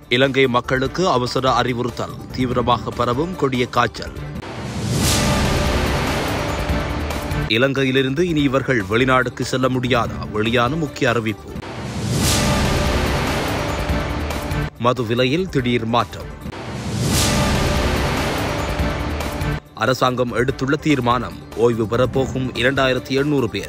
இலங்கை மக்களுக்கு அவசர அறிவுறுத்தல் தீவிரமாக பரவும் கொடிய காய்ச்சல் இலங்கையிலிருந்து இனி இவர்கள் வெளிநாடுக்கு செல்ல முடியாதா வெளியான முக்கிய அறிவிப்பு மது விலையில் திடீர் மாற்றம் அரசாங்கம் எடுத்துள்ள தீர்மானம் ஓய்வு பெறப்போகும் இரண்டாயிரத்தி எண்ணூறு பேர்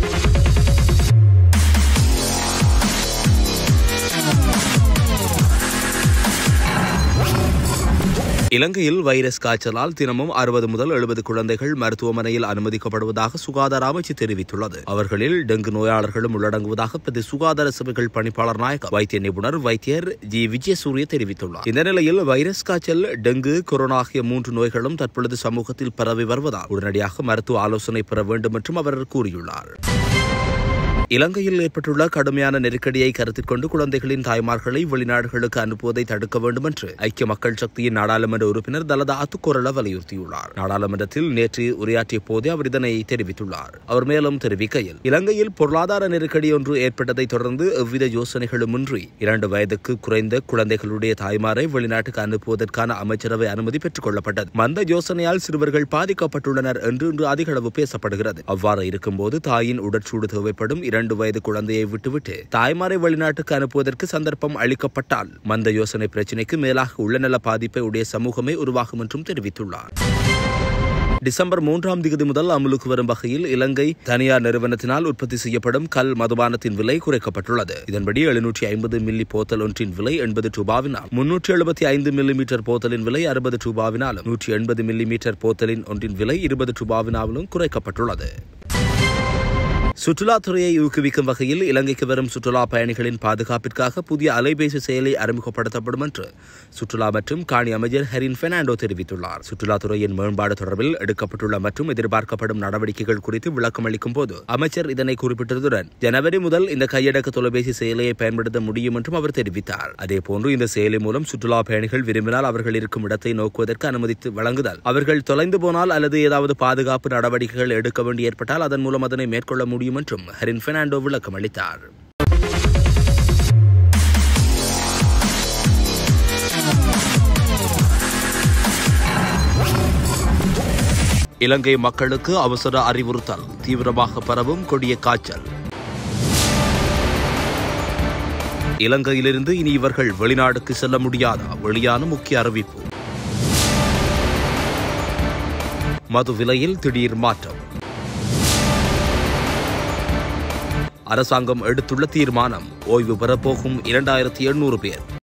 இலங்கையில் வைரஸ் காய்ச்சலால் தினமும் அறுபது முதல் எழுபது குழந்தைகள் மருத்துவமனையில் அனுமதிக்கப்படுவதாக சுகாதார அமைச்சு தெரிவித்துள்ளது அவர்களில் டெங்கு நோயாளர்களும் உள்ளடங்குவதாக பிரதி சுகாதார சபைகள் பணிப்பாளர் நாயகம் வைத்திய நிபுணர் வைத்தியர் ஜி விஜயசூரிய தெரிவித்துள்ளார் இந்த நிலையில் வைரஸ் காய்ச்சல் டெங்கு கொரோனா ஆகிய மூன்று நோய்களும் தற்பொழுது சமூகத்தில் பரவி வருவதால் உடனடியாக மருத்துவ ஆலோசனை பெற வேண்டும் என்றும் அவர் கூறியுள்ளார் இலங்கையில் ஏற்பட்டுள்ள கடுமையான நெருக்கடியை கருத்தில் கொண்டு குழந்தைகளின் தாய்மார்களை வெளிநாடுகளுக்கு அனுப்புவதை தடுக்க வேண்டும் என்று ஐக்கிய மக்கள் சக்தியின் நாடாளுமன்ற உறுப்பினர் தலதா அத்துக்கோரள வலியுறுத்தியுள்ளார் நாடாளுமன்றத்தில் நேற்று உரையாற்றிய போதே அவர் இதனை தெரிவித்துள்ளார் அவர் மேலும் தெரிவிக்கையில் இலங்கையில் பொருளாதார நெருக்கடி ஒன்று ஏற்பட்டதை தொடர்ந்து எவ்வித யோசனைகளுமின்றி இரண்டு வயதுக்கு குறைந்த குழந்தைகளுடைய தாய்மாரை வெளிநாட்டுக்கு அனுப்புவதற்கான அமைச்சரவை அனுமதி பெற்றுக் கொள்ளப்பட்டது மந்த யோசனையால் சிறுவர்கள் பாதிக்கப்பட்டுள்ளனர் என்று இன்று அதிக அளவு பேசப்படுகிறது அவ்வாறு இருக்கும்போது தாயின் உடற்சூடு தேவைப்படும் இரண்டு வயது குழந்தையை விட்டுவிட்டு தாய்மாரை வெளிநாட்டுக்கு அனுப்புவதற்கு சந்தர்ப்பம் அளிக்கப்பட்டால் மந்த யோசனை பிரச்சினைக்கு மேலாக உள்ளநல பாதிப்பை உடைய சமூகமே உருவாகும் என்றும் தெரிவித்துள்ளார் டிசம்பர் மூன்றாம் தேதி முதல் அமலுக்கு வரும் வகையில் இலங்கை தனியார் நிறுவனத்தினால் உற்பத்தி செய்யப்படும் கல் மதுபானத்தின் விலை குறைக்கப்பட்டுள்ளது இதன்படி எழுநூற்றி ஐம்பது மில்லி போத்தல் ஒன்றின் விலை எண்பது ரூபாவினால் முன்னூற்றி எழுபத்தி ஐந்து மில்லி மீட்டர் போத்தலின் விலை அறுபது ரூபாவினாலும் நூற்றி எண்பது மில்லி மீட்டர் போத்தலின் ஒன்றின் விலை இருபது ரூபாவினாலும் குறைக்கப்பட்டுள்ளது சுற்றுலாத்துறையை ஊக்குவிக்கும் வகையில் இலங்கைக்கு வரும் சுற்றுலா பயணிகளின் பாதுகாப்பிற்காக புதிய அலைபேசி செயலி அறிமுகப்படுத்தப்படும் என்று சுற்றுலா மற்றும் காணி அமைச்சர் ஹெரின் பெர்னாண்டோ தெரிவித்துள்ளார் சுற்றுலாத்துறையின் மேம்பாடு தொடர்பில் எடுக்கப்பட்டுள்ள மற்றும் எதிர்பார்க்கப்படும் நடவடிக்கைகள் குறித்து விளக்கம் அளிக்கும் போது அமைச்சர் இதனை குறிப்பிட்டதுடன் ஜனவரி முதல் இந்த கையடக்க தொலைபேசி செயலியை பயன்படுத்த முடியும் என்றும் அவர் தெரிவித்தார் அதேபோன்று இந்த செயலி மூலம் சுற்றுலா பயணிகள் விரும்பினால் அவர்கள் இருக்கும் இடத்தை நோக்குவதற்கு அனுமதித்து வழங்குதல் அவர்கள் தொலைந்து போனால் அல்லது ஏதாவது பாதுகாப்பு நடவடிக்கைகள் எடுக்க வேண்டி ஏற்பட்டால் அதன் மூலம் அதனை மேற்கொள்ள முடியும் என்றும் ஹரின் பெர்னாண்டோ விளக்கம் அளித்தார் இலங்கை மக்களுக்கு அவசர அறிவுறுத்தல் தீவிரமாக பரவும் கொடிய காய்ச்சல் இலங்கையிலிருந்து இனி இவர்கள் வெளிநாடுக்கு செல்ல முடியாதா வெளியான முக்கிய அறிவிப்பு மது விலையில் திடீர் மாற்றம் அரசாங்கம் எடுத்துள்ள தீர்மானம் ஓய்வு பெறப்போகும் இரண்டாயிரத்தி எண்ணூறு பேர்